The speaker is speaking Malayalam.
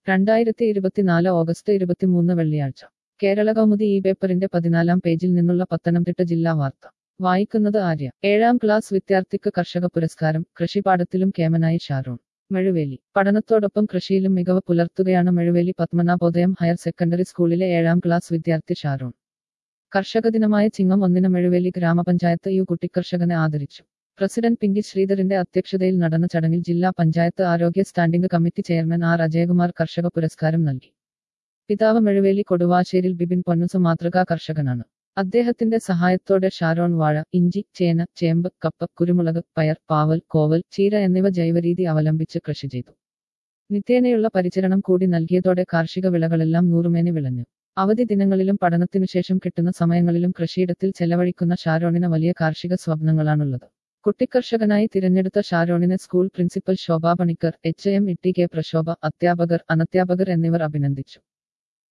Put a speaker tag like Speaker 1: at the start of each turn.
Speaker 1: രണ്ടായിരത്തി ഇരുപത്തിനാല് ഓഗസ്റ്റ് ഇരുപത്തിമൂന്ന് വെള്ളിയാഴ്ച കേരള കൗമുദി ഈ പേപ്പറിന്റെ പതിനാലാം പേജിൽ നിന്നുള്ള പത്തനംതിട്ട ജില്ലാ വാർത്ത വായിക്കുന്നത് ആര്യ ഏഴാം ക്ലാസ് വിദ്യാർത്ഥിക്ക് കർഷക പുരസ്കാരം കൃഷിപാഠത്തിലും കേമനായി ഷാരോൺ മഴുവേലി പഠനത്തോടൊപ്പം കൃഷിയിലും മികവ് പുലർത്തുകയാണ് മഴുവേലി പത്മനാഭോദയം ഹയർ സെക്കൻഡറി സ്കൂളിലെ ഏഴാം ക്ലാസ് വിദ്യാർത്ഥി ഷാരോൺ കർഷക ദിനമായ ചിങ്ങം ഒന്നിന് മഴുവേലി ഗ്രാമപഞ്ചായത്ത് യു കുട്ടിക്കർഷകനെ ആദരിച്ചു പ്രസിഡന്റ് പിങ്കി ശ്രീധറിന്റെ അധ്യക്ഷതയിൽ നടന്ന ചടങ്ങിൽ ജില്ലാ പഞ്ചായത്ത് ആരോഗ്യ standing committee chairman R Ajayakumar കർഷക പുരസ്കാരം നൽകി പിതാവ് മെഴുവേലി കൊടുവാശ്ശേരിൽ ബിപിൻ പൊന്നുസ മാതൃകാ കർഷകനാണ് അദ്ദേഹത്തിന്റെ സഹായത്തോടെ ഷാരോൺ വാഴ ഇഞ്ചി ചേന ചേമ്പ് കപ്പ കുരുമുളക് പയർ പാവൽ കോവൽ ചീര എന്നിവ ജൈവരീതി അവലംബിച്ച് കൃഷി ചെയ്തു നിത്യേനയുള്ള പരിചരണം കൂടി നൽകിയതോടെ കാർഷിക വിളകളെല്ലാം നൂറുമേനി വിളഞ്ഞു അവധി ദിനങ്ങളിലും പഠനത്തിനുശേഷം കിട്ടുന്ന സമയങ്ങളിലും കൃഷിയിടത്തിൽ ചെലവഴിക്കുന്ന ഷാരോണിന് വലിയ കാർഷിക സ്വപ്നങ്ങളാണുള്ളത് കുട്ടിക്കർഷകനായി തിരഞ്ഞെടുത്ത ഷാരോണിനെ school principal Shobha Panicker H M Itty K Prashobha അധ്യാപകർ അനധ്യാപകർ എന്നിവർ അഭിനന്ദിച്ചു